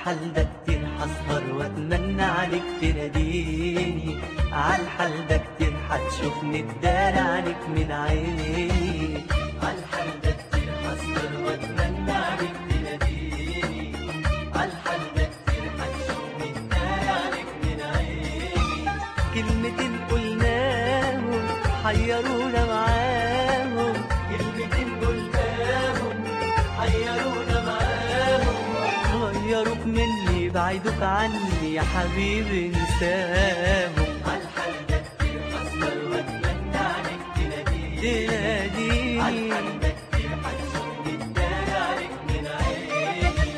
عالحال ده كتير حسهر واتمنى عليك تناديني عالحال ده كتير هتشوفني اتدارى عليك من عيني عالحال ده كتير حسهر واتمنى عليك تناديني عالحال ده كتير هتشوفني اتدارى عليك من عيني كلمتين قلناهم حيرونا معاهم كلمتين قلناهم حيرونا معاهم غيروك مني بعيدوك عني يا حبيبي انساهم عالحال ده كتير حصل واتمنى عليك تناديني تناديني عالحال ده كتير هتشوفني اتدارى عليك من عيني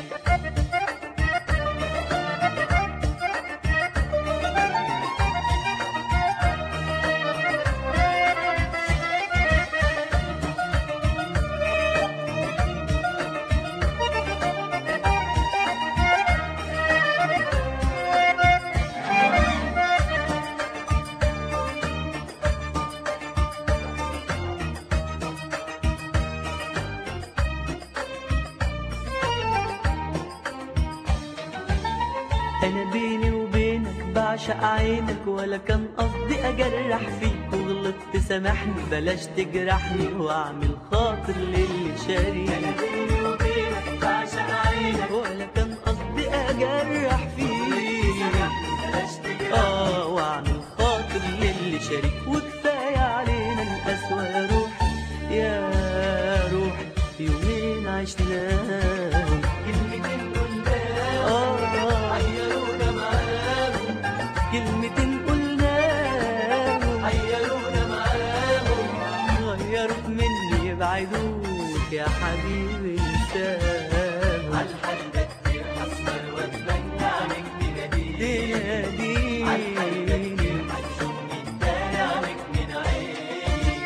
انا بيني وبينك بعشق عينك ولا كان قصدي اجرح فيك وغلطت سامحني بلاش تجرحني واعمل خاطر للي شاري انا بيني وبينك بعشق عينك ولا كان قصدي اجرح فيك بلاش تجرحني اه واعمل خاطر للي شاريك وكفايه علينا القسوه يا روحي يا روحي يومين عشناهم كلمتين قلناهم اه عيرونا معاهم كلمتين قلناهم عيرونا معاهم غيروك مني يبعدوك يا حبيبي انساهم عالحال ده كتير حصل واتمنى عليك تناديني تناديني هتشوفني اتدارى عليك من عيني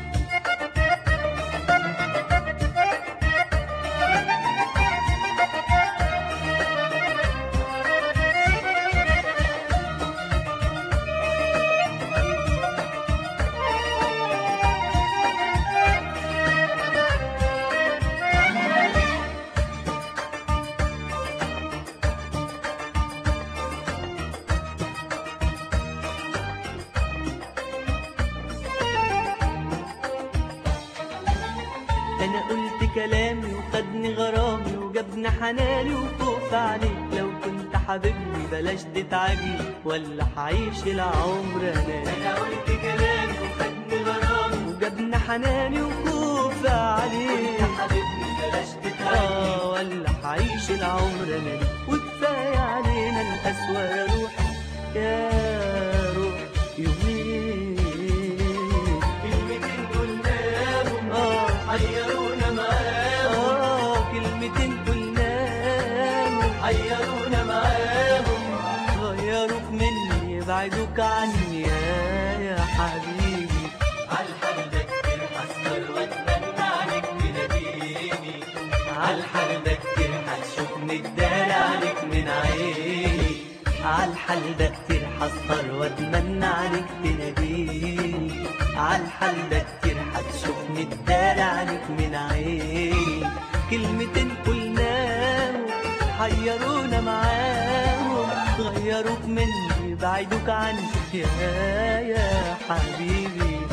انا قلت كلامي وخدني غرامي وجابني حناني وخوف عليك لو كنت حبيبني بلاش تتعبني ولا هعيش العمر انا انا قلت كلامي وخدني غرامي وجابني حناني وخوف عليك حبيبني بلاش تتعبني اه ولا هعيش العمر انا وكفايه علينا القسوه يا روحي يا روح يومين كلمتين قلناهم اه حيرونا معاهم اه كلمتين قلناهم حيرونا معاهم غيروك مني يبعدوك عني يا يا حبيبي عالحال ده كتير حصل واتمنى عليك تناديني عالحال ده كتير هتشوفني اتدارى عليك من عيني عالحال ده كتير حصل واتمنى عليك تناديني عالحال ده كتير هتشوفني اتدارى عليك من عيني كلمتين قلناهم حيرونا معاهم غيروك مني بعيدوك عني يا يا حبيبي